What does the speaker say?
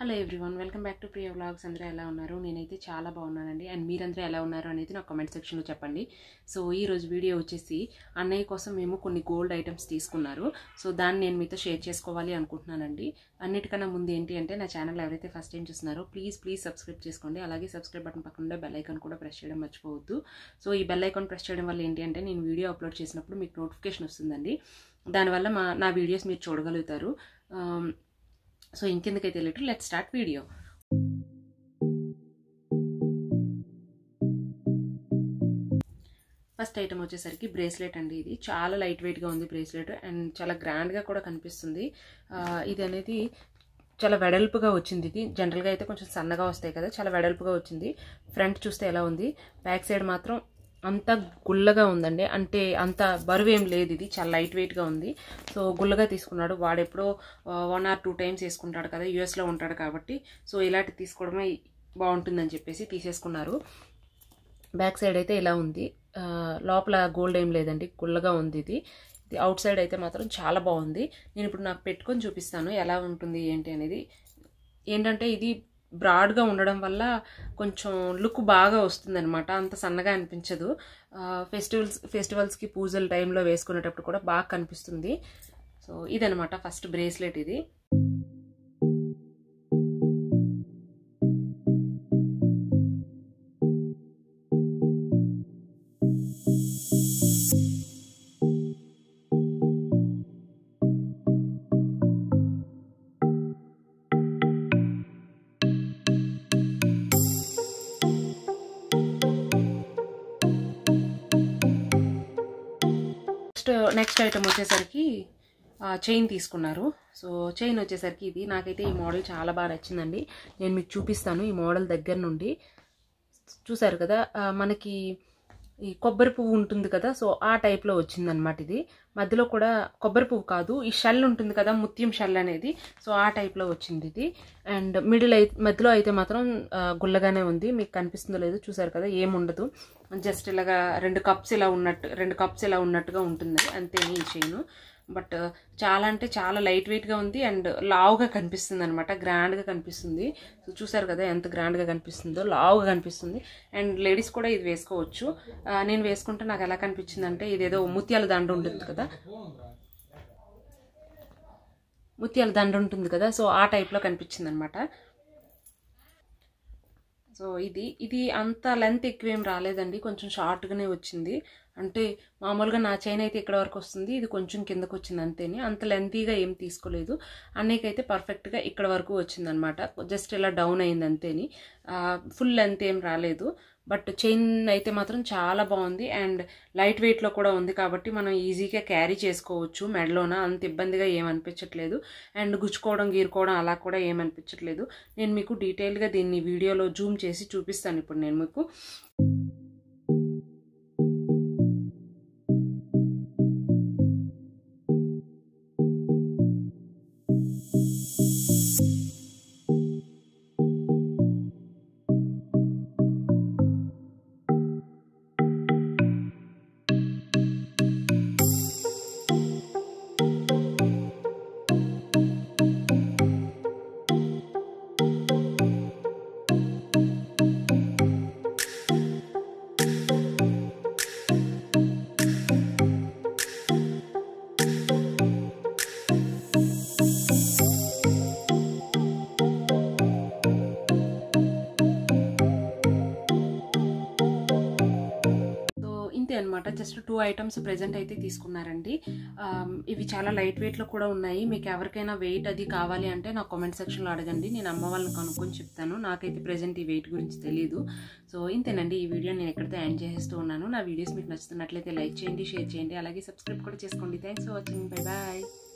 hello everyone welcome back to Priya vlogs అందరూ ఎలా ఉన్నారు నేనైతే చాలా బాగున్నానండి అండ్ మీరందరూ ఎలా ఉన్నారు అనేది నాకు కామెంట్ సెక్షన్లో చెప్పండి సో ఈ రోజు వీడియో వచ్చేసి అన్నయ్య కోసం మేము కొన్ని గోల్డ్ ఐటమ్స్ తీసుకున్నారు సో దాన్ని నేను మీతో షేర్ చేసుకోవాలి అనుకుంటున్నానండి అన్నిటికన్నా ముందు ఏంటి అంటే నా ఛానల్ ఎవరైతే ఫస్ట్ టైం చూస్తున్నారో ప్లీజ్ ప్లీజ్ సబ్స్క్రైబ్ చేసుకోండి అలాగే సబ్స్క్రైబ్ బటన్ పక్కన ఉండే బెల్ ఐకాన్ కూడా ప్రెస్ చేయడం మర్చిపోవద్దు సో ఈ బెల్ ఐకాన్ ప్రెస్ చేయడం వల్ల ఏంటి అంటే నేను వీడియో అప్లోడ్ చేసినప్పుడు మీకు నోటిఫికేషన్ వస్తుందండి దానివల్ల మా నా వీడియోస్ మీరు చూడగలుగుతారు ఆమ్, సో ఇంకెందుకైతే late let start video first item వచ్చేసరికి బ్రేస్లెట్ అండి ఇది చాలా లైట్ వెయిట్గా ఉంది బ్రేస్లెట్ అండ్ చాలా గ్రాండ్గా కూడా కనిపిస్తుంది ఆ, ఇది అనేది చాలా వెడల్పుగా వచ్చింది ఇది జనరల్గా అయితే కొంచెం సన్నగా వస్తాయి కదా చాలా వెడల్పుగా వచ్చింది ఫ్రంట్ చూస్తే ఎలా ఉంది బ్యాక్ సైడ్ మాత్రం అంత గుల్లగా ఉందండి అంటే అంత బరువు ఏం లేదు ఇది చాలా లైట్ వెయిట్గా ఉంది సో గుల్లగా తీసుకున్నాడు వాడు ఎప్పుడో వన్ ఆర్ టూ టైమ్స్ వేసుకుంటాడు కదా యూఎస్లో ఉంటాడు కాబట్టి సో ఇలాంటి తీసుకోవడమే బాగుంటుందని చెప్పేసి తీసేసుకున్నారు బ్యాక్ సైడ్ అయితే ఇలా ఉంది ఆ, లోపల గోల్డ్ ఏం లేదండి గుల్లగా ఉంది ఇది ఇది అవుట్ సైడ్ అయితే మాత్రం చాలా బాగుంది నేను ఇప్పుడు నాకు పెట్టుకొని చూపిస్తాను ఎలా ఉంటుంది ఏంటి అనేది ఏంటంటే ఇది బ్రాడ్గా ఉండడం వల్ల కొంచెం లుక్ బాగా వస్తుందన్నమాట అంత సన్నగా అనిపించదు ఫెస్టివల్స్ ఫెస్టివల్స్కి పూజల టైంలో వేసుకునేటప్పుడు కూడా బాగా కనిపిస్తుంది సో ఇదనమాట ఫస్ట్ బ్రేస్లెట్ ఇది నెక్స్ట్ నెక్స్ట్ ఐటమ్ వచ్చేసరికి చైన్ తీసుకున్నారు సో చైన్ వచ్చేసరికి ఇది నాకైతే ఈ మోడల్ చాలా బాగా నచ్చిందండి నేను మీకు చూపిస్తాను ఈ మోడల్ దగ్గర నుండి చూసారు కదా ఆ, మనకి ఈ కొబ్బరి పువ్వు ఉంటుంది కదా సో ఆ టైప్లో వచ్చిందనమాట ఇది మధ్యలో కూడా కొబ్బరి పువ్వు కాదు ఈ షెల్ ఉంటుంది కదా ముత్యం షెల్ అనేది సో ఆ టైప్లో వచ్చింది ఇది అండ్ మిడిల్ అయితే మధ్యలో అయితే మాత్రం ఆ, గుల్లగానే ఉంది మీకు కనిపిస్తుందో లేదో చూసారు కదా ఏముండదు జస్ట్ ఇలాగా రెండు కప్స్ ఇలా ఉన్నట్టు రెండు కప్స్ ఇలా ఉన్నట్టుగా ఉంటుంది అంతే ఈ చైను బట్ చాలా అంటే చాలా లైట్ వెయిట్గా ఉంది అండ్ లావుగా కనిపిస్తుంది అనమాట గ్రాండ్గా కనిపిస్తుంది సో చూసారు కదా ఎంత గ్రాండ్గా కనిపిస్తుందో లావుగా కనిపిస్తుంది అండ్ లేడీస్ కూడా ఇది వేసుకోవచ్చు ఆ, నేను వేసుకుంటే నాకు ఎలా కనిపించింది అంటే ఇదేదో ముత్యాల దండ ఉంటుంది కదా ముత్యాల దండ ఉంటుంది కదా సో ఆ టైప్లో కనిపించింది అనమాట సో ఇది ఇది అంత లెంత్ ఎక్కువేం రాలేదండి కొంచెం షార్ట్గానే వచ్చింది అంటే మామూలుగా నా చైన్ అయితే ఇక్కడ వరకు వస్తుంది ఇది కొంచెం కిందకు వచ్చింది అంతేని అంత లెంతీగా ఏం తీసుకోలేదు అన్నయ్యకైతే పర్ఫెక్ట్గా ఇక్కడ వరకు వచ్చిందనమాట జస్ట్ ఇలా డౌన్ అయింది అంతేని ఫుల్ లెంత్ ఏం రాలేదు బట్ చైన్ అయితే మాత్రం చాలా బాగుంది అండ్ లైట్ వెయిట్లో కూడా ఉంది కాబట్టి మనం ఈజీగా క్యారీ చేసుకోవచ్చు మెడలోన అంత ఇబ్బందిగా ఏమనిపించట్లేదు అండ్ గుచ్చుకోవడం గీరుకోవడం అలా కూడా ఏమనిపించట్లేదు నేను మీకు డీటెయిల్గా దీన్ని వీడియోలో జూమ్ చేసి చూపిస్తాను ఇప్పుడు నేను మీకు సో ఇంతే అనమాట జస్ట్ టూ ఐటమ్స్ ప్రెజెంట్ అయితే తీసుకున్నారండి ఆమ్, ఇవి చాలా లైట్ వెయిట్లో కూడా ఉన్నాయి మీకు ఎవరికైనా వెయిట్ అది కావాలి అంటే నా కామెంట్ సెక్షన్లో అడగండి నేను అమ్మ వాళ్ళని కనుక్కొని చెప్తాను నాకైతే ప్రెజెంట్ ఈ వెయిట్ గురించి తెలియదు సో ఇంతేనండి ఈ వీడియో నేను ఎక్కడితో ఎండ్ చేసేస్తూ ఉన్నాను నా వీడియోస్ మీకు నచ్చుతున్నట్లయితే లైక్ చేయండి షేర్ చేయండి అలాగే సబ్స్క్రైబ్ కూడా చేసుకోండి thanks for watching bye bye